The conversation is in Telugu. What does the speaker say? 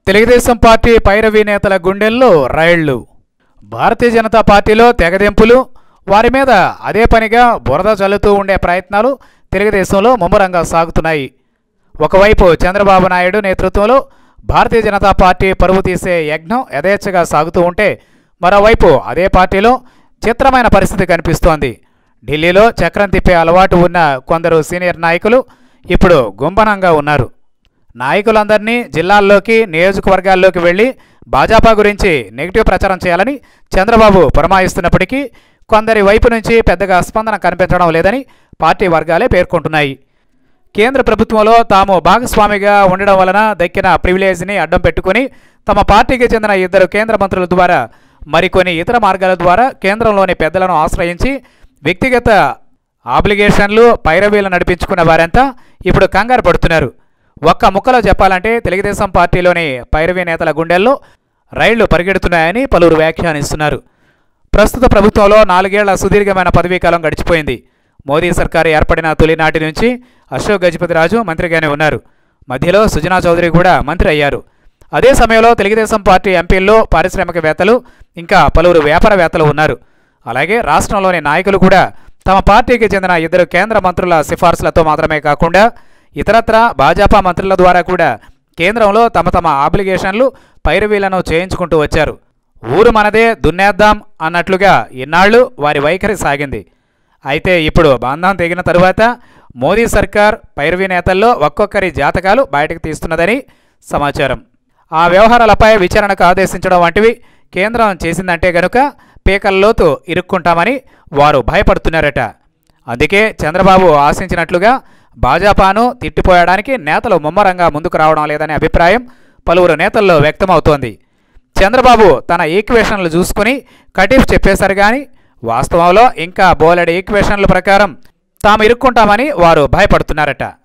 తెలుగుదేశం పార్టీ పైరవీ నేతల గుండెల్లో రైళ్లు భారతీయ జనతా పార్టీలో తెగదెంపులు వారి మీద అదే పనిగా బురద చల్లుతూ ఉండే ప్రయత్నాలు తెలుగుదేశంలో ముమ్మరంగా సాగుతున్నాయి ఒకవైపు చంద్రబాబు నాయుడు నేతృత్వంలో భారతీయ జనతా పార్టీ పరువు తీసే యజ్ఞం యథేచ్ఛగా సాగుతూ ఉంటే మరోవైపు అదే పార్టీలో చిత్రమైన పరిస్థితి కనిపిస్తోంది ఢిల్లీలో చక్రం తిప్పే అలవాటు ఉన్న కొందరు సీనియర్ నాయకులు ఇప్పుడు గుంబనంగా ఉన్నారు నాయకులందరినీ జిల్లాల్లోకి నియోజకవర్గాల్లోకి వెళ్ళి భాజపా గురించి నెగిటివ్ ప్రచారం చేయాలని చంద్రబాబు పురమాయిస్తున్నప్పటికీ కొందరి వైపు నుంచి పెద్దగా స్పందన కనిపించడం లేదని పార్టీ వర్గాలే పేర్కొంటున్నాయి కేంద్ర ప్రభుత్వంలో తాము భాగస్వామిగా ఉండడం వలన దక్కిన ప్రివిలేజ్ని అడ్డం పెట్టుకుని తమ పార్టీకి చెందిన ఇద్దరు కేంద్ర మంత్రుల ద్వారా మరికొన్ని ఇతర మార్గాల ద్వారా కేంద్రంలోని పెద్దలను ఆశ్రయించి వ్యక్తిగత ఆబ్లిగేషన్లు పైరవీలు నడిపించుకున్న వారంతా ఇప్పుడు కంగారు పడుతున్నారు ఒక్క ముక్కలో చెప్పాలంటే తెలుగుదేశం పార్టీలోని పైరవీ నేతల గుండెల్లో రైళ్లు పరిగెడుతున్నాయని పలువురు వ్యాఖ్యానిస్తున్నారు ప్రస్తుత ప్రభుత్వంలో నాలుగేళ్ల సుదీర్ఘమైన పదవీకాలం గడిచిపోయింది మోదీ సర్కారు ఏర్పడిన తొలినాటి నుంచి అశోక్ గజపతిరాజు మంత్రిగానే ఉన్నారు మధ్యలో సుజనా చౌదరి కూడా మంత్రి అయ్యారు అదే సమయంలో తెలుగుదేశం పార్టీ ఎంపీల్లో పారిశ్రామికవేత్తలు ఇంకా పలువురు వ్యాపారవేత్తలు ఉన్నారు అలాగే రాష్ట్రంలోని నాయకులు కూడా తమ పార్టీకి చెందిన ఇద్దరు కేంద్ర మంత్రుల సిఫార్సులతో మాత్రమే కాకుండా ఇతరత్ర భాజపా మంత్రుల ద్వారా కూడా కేంద్రంలో తమ తమ ఆబ్లిగేషన్లు పైరవీలను చేయించుకుంటూ వచ్చారు ఊరు మనదే దున్నేద్దాం అన్నట్లుగా ఇన్నాళ్లు వారి వైఖరి సాగింది అయితే ఇప్పుడు బంధం తెగిన తరువాత మోదీ సర్కార్ పైరవీ నేతల్లో ఒక్కొక్కరి జాతకాలు బయటకు తీస్తున్నదని సమాచారం ఆ వ్యవహారాలపై విచారణకు ఆదేశించడం వంటివి కేంద్రం చేసిందంటే గనుక పీకల్లోతు ఇరుక్కుంటామని వారు భయపడుతున్నారట అందుకే చంద్రబాబు ఆశించినట్లుగా భాజపాను తిట్టిపోయడానికి నేతలు ముమ్మరంగా ముందుకు రావడం లేదనే అభిప్రాయం పలువురు నేతల్లో వ్యక్తమవుతోంది చంద్రబాబు తన ఈక్వేషన్లు చూసుకుని కటీఫ్ చెప్పేశారు కానీ వాస్తవంలో ఇంకా బోలెడు ఈక్వేషన్ల ప్రకారం తాము ఇరుక్కుంటామని వారు భయపడుతున్నారట